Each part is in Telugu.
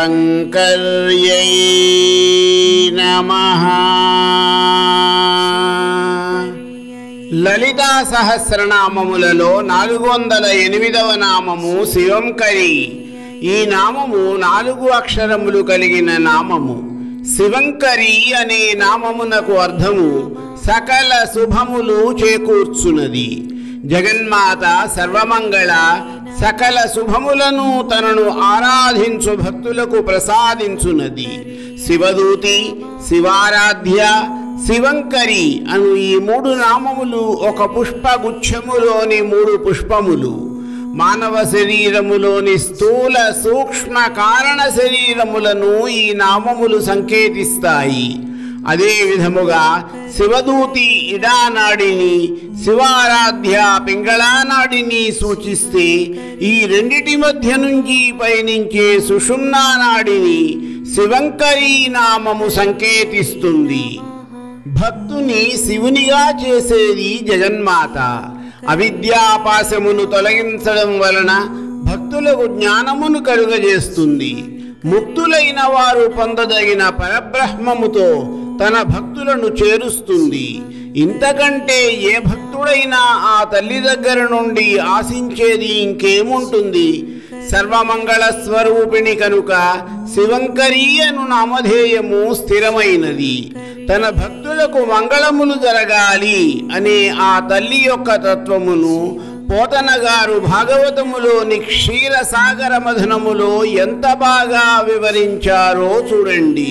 శివశంకర్యై నమః లలితా సహస్రనామములలో నాలుగు వందల ఎనిమిదవ నామము శివంకరి ఈ నామము నాలుగు అక్షరములు కలిగిన నామము శివంకరి అనే నామమునకు అర్థము సకల శుభములు చేకూర్చున్నది జగన్మాత సర్వమంగళ సకల శుభములను తనను ఆరాధించు భక్తులకు ప్రసాదించున్నది శివదూతి శివారాధ్య శివంకరి అను ఈ మూడు నామములు ఒక పుష్పగుచ్ఛములోని మూడు పుష్పములు మానవ శరీరములోని స్థూల సూక్ష్మ కారణ శరీరములను ఈ నామములు సంకేతిస్తాయి అదే విధముగా శివదూతి ఇడానాడిని శివారాధ్య పింగళానాడిని సూచిస్తే ఈ రెండిటి మధ్య నుంచి పయనించే సుషుమ్నా నాడిని శివంకరీ నామము సంకేతిస్తుంది భక్తుని శివునిగా చేసేది జగన్మాత అవిద్యాపాశమును తొలగించడం వలన భక్తులకు జ్ఞానమును కలుగజేస్తుంది ముక్తులైన వారు పొందదగిన పరబ్రహ్మముతో తన భక్తులను చేరుస్తుంది ఇంతకంటే ఏ భక్తుడైనా ఆ తల్లి దగ్గర నుండి ఆశించేది ఇంకేముంటుంది సర్వమంగళ స్వరూపిణి కనుక శివంకరీ అను నామధేయము స్థిరమైనది తన భక్తులకు మంగళములు జరగాలి అనే ఆ తల్లి యొక్క తత్వమును పోతన గారు భాగవతములోని క్షీరసాగర మధనములో ఎంత బాగా వివరించారో చూడండి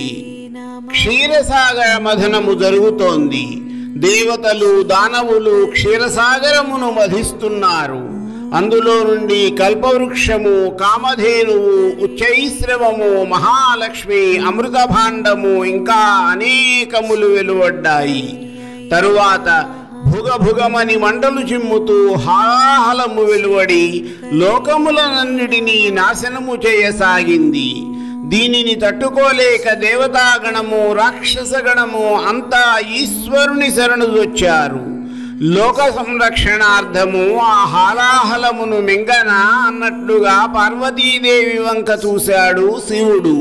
క్షీరసాగర మథనము జరుగుతోంది దేవతలు దానవులు క్షీరసాగరమును మధిస్తున్నారు అందులో నుండి కల్పవృక్షము కామధేనువు ఉచ్చైశ్రవము మహాలక్ష్మి అమృత భాండము ఇంకా అనేకములు వెలువడ్డాయి తరువాత భుగభుగమని మంటలు చిమ్ముతూ హాహలము వెలువడి లోకములనన్నిటినీ నాశనము చేయసాగింది దీనిని తట్టుకోలేక దేవతాగణము రాక్షసగణము అంతా ఈశ్వరుని శరణు వచ్చారు లోక సంరక్షణార్థము ఆ హాలాహలమును మింగన అన్నట్లుగా పార్వతీదేవి వంక చూశాడు శివుడు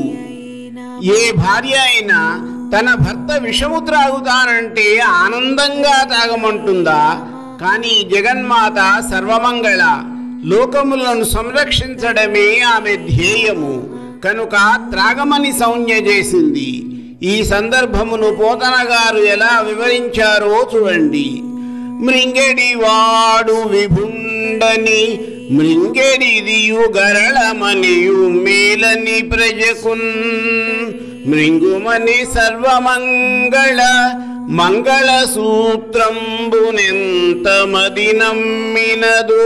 ఏ భార్య అయినా తన భర్త విషము త్రాగుతానంటే ఆనందంగా తాగమంటుందా కానీ జగన్మాత సర్వమంగళ లోకములను సంరక్షించడమే ఆమె ధ్యేయము కనుక త్రాగమని సౌజ్ఞ చేసింది ఈ సందర్భమును పోతన గారు ఎలా వివరించారో చూడండి మృంగెడి వాడు విభుండని మృంగెడిదియు గరళమనియు మేలని ప్రజకున్ మృంగుమని సర్వమంగళ మంగళ సూత్రంబునెంత మది నమ్మినదో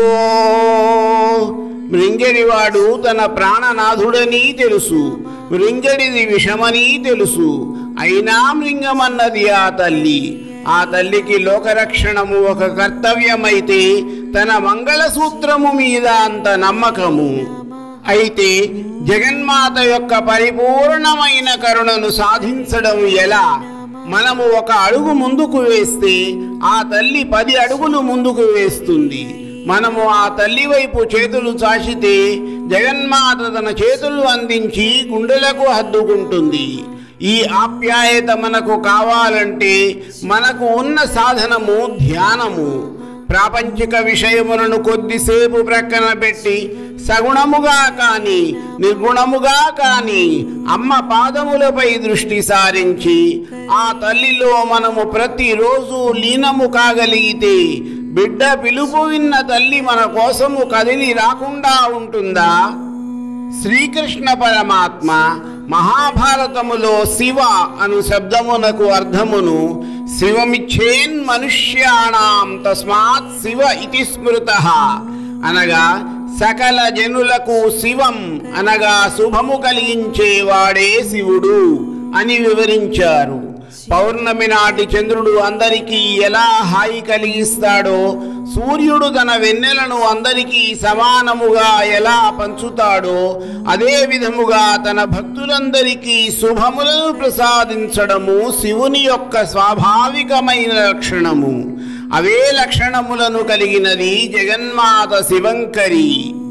మృంగడివాడు తన ప్రాణనాథుడని తెలుసు మృంగడిది విషమని తెలుసు అయినా మృంగమన్నది ఆ తల్లి ఆ తల్లికి లోకరక్షణము ఒక కర్తవ్యమైతే తన మంగళసూత్రము మీద అంత నమ్మకము అయితే జగన్మాత యొక్క పరిపూర్ణమైన కరుణను సాధించడం ఎలా మనము ఒక అడుగు ముందుకు వేస్తే ఆ తల్లి పది అడుగులు ముందుకు వేస్తుంది మనము ఆ తల్లి వైపు చేతులు చాచితే జగన్మాత తన చేతులు అందించి గుండెలకు హద్దుకుంటుంది ఈ ఆప్యాయత మనకు కావాలంటే మనకు ఉన్న సాధనము ధ్యానము ప్రాపంచిక విషయములను కొద్దిసేపు ప్రక్కన పెట్టి సగుణముగా కాని నిర్గుణముగా కాని అమ్మ పాదములపై దృష్టి సారించి ఆ తల్లిలో మనము ప్రతిరోజు లీనము కాగలిగితే బిడ్డ పిలుపు విన్న తల్లి మన కోసము కదిలి రాకుండా ఉంటుందా శ్రీకృష్ణ పరమాత్మ మహాభారతములో శివ అను శబ్దమునకు అర్థమును శివమిచ్చేన్ మనుష్యాణం తస్మాత్ శివ ఇతి స్మృత అనగా సకల జనులకు శివం అనగా శుభము కలిగించేవాడే శివుడు అని వివరించారు పౌర్ణమి నాటి చంద్రుడు అందరికీ ఎలా హాయి కలిగిస్తాడో సూర్యుడు తన వెన్నెలను అందరికీ సమానముగా ఎలా పంచుతాడో అదే విధముగా తన భక్తులందరికీ శుభములను ప్రసాదించడము శివుని యొక్క స్వాభావికమైన లక్షణము అవే లక్షణములను కలిగినది జగన్మాత శివంకరి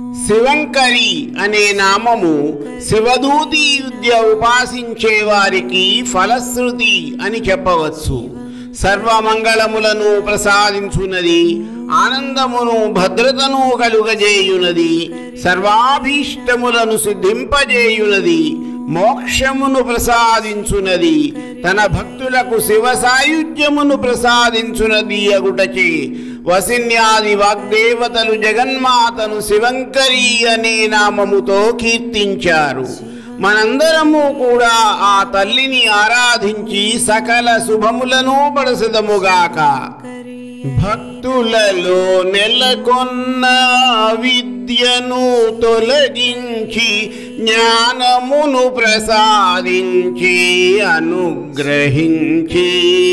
శివంకరి అనే నామము శివదూతి విద్య ఉపాసించే వారికి ఫలశ్రుతి అని చెప్పవచ్చు సర్వమంగళములను ప్రసాదించున్నది ఆనందమును భద్రతను కలుగజేయునది సర్వాభీష్టములను సిద్ధింపజేయునది మోక్షమును ప్రసాదించునది తన భక్తులకు శివ సాయుధ్యమును ప్రసాదించునది అగుటచే వసిన్యాది వాగ్దేవతలు జగన్మాతను శివంకరి అనే నామముతో కీర్తించారు మనందరము కూడా ఆ తల్లిని ఆరాధించి సకల శుభములను పడసదముగాక భక్తులలో నెలకొన్న విద్యను తొలగించి జ్ఞానమును ప్రసాదించి అనుగ్రహించి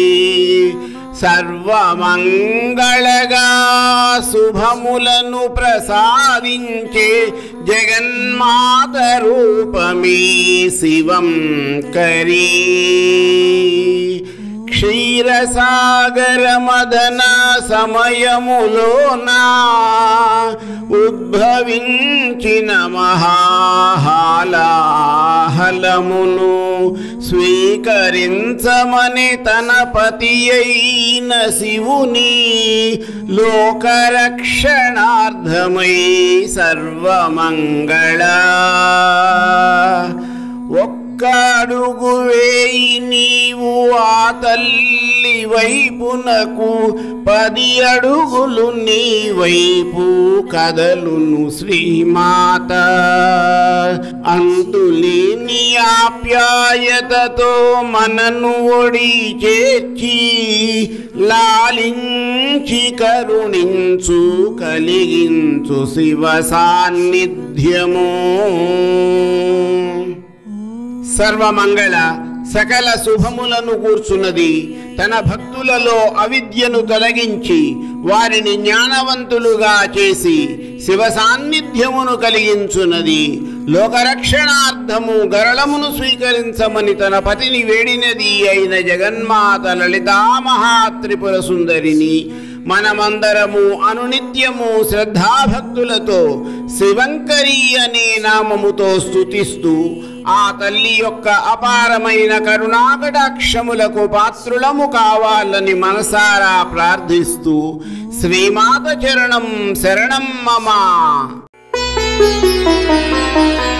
సర్వమంగళగా శుభములను ప్రసాదించే జగన్మాత రూపమే శివం కరీ క్షీరసాగర మదన సమయములోనా ఉద్భవించిన మహాహాలాహలమును స్వీకరించమని తన పతి అయిన శివుని లోకరక్షణార్థమై సర్వమంగళ ఒక్కడుగు వేయి నీవు ఆ తల్లి వైపునకు పది అడుగులు నీ వైపు కదలును శ్రీమాత అంతులేని ఆప్యాయతతో మనను ఒడి చేర్చి లాలించి కరుణించు కలిగించు శివ సాన్నిధ్యము సర్వమంగళ సకల శుభములను కూర్చున్నది తన భక్తులలో అవిద్యను తొలగించి వారిని జ్ఞానవంతులుగా చేసి శివ సాన్నిధ్యమును కలిగించున్నది లోకరక్షణార్థము గరళమును స్వీకరించమని తన పతిని వేడినది అయిన జగన్మాత లలితా మహాత్రిపుర సుందరిని మనమందరము అనునిత్యము శ్రద్ధాభక్తులతో శివంకరి అనే నామముతో స్తుతిస్తూ ఆ తల్లి యొక్క అపారమైన కరుణాకటాక్షములకు పాత్రులము కావాలని మనసారా ప్రార్థిస్తూ శ్రీమాత చరణం శరణం మమ